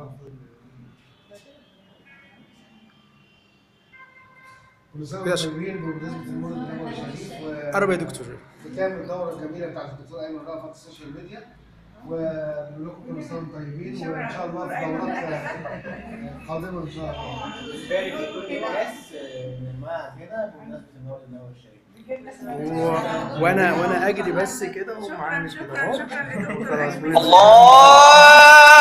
كل سنه يا وانتم شيخ. طيبين بمناسبه المولد النبوي الشريف و- قرب يا دكتور ختام الدوره الجميله بتاعت الدكتور ايمن رافت السوشيال ميديا ونقول لكم كل سنه وانتم طيبين وان شاء الله في دورات قادمه ان شاء الله بارك لكل الناس من المعهد هنا بمناسبه المولد النبوي الشريف و... وانا وانا اجري بس كده ومعنش كده شكرا اهو شكرا يا دكتور خلاص أيمن. الله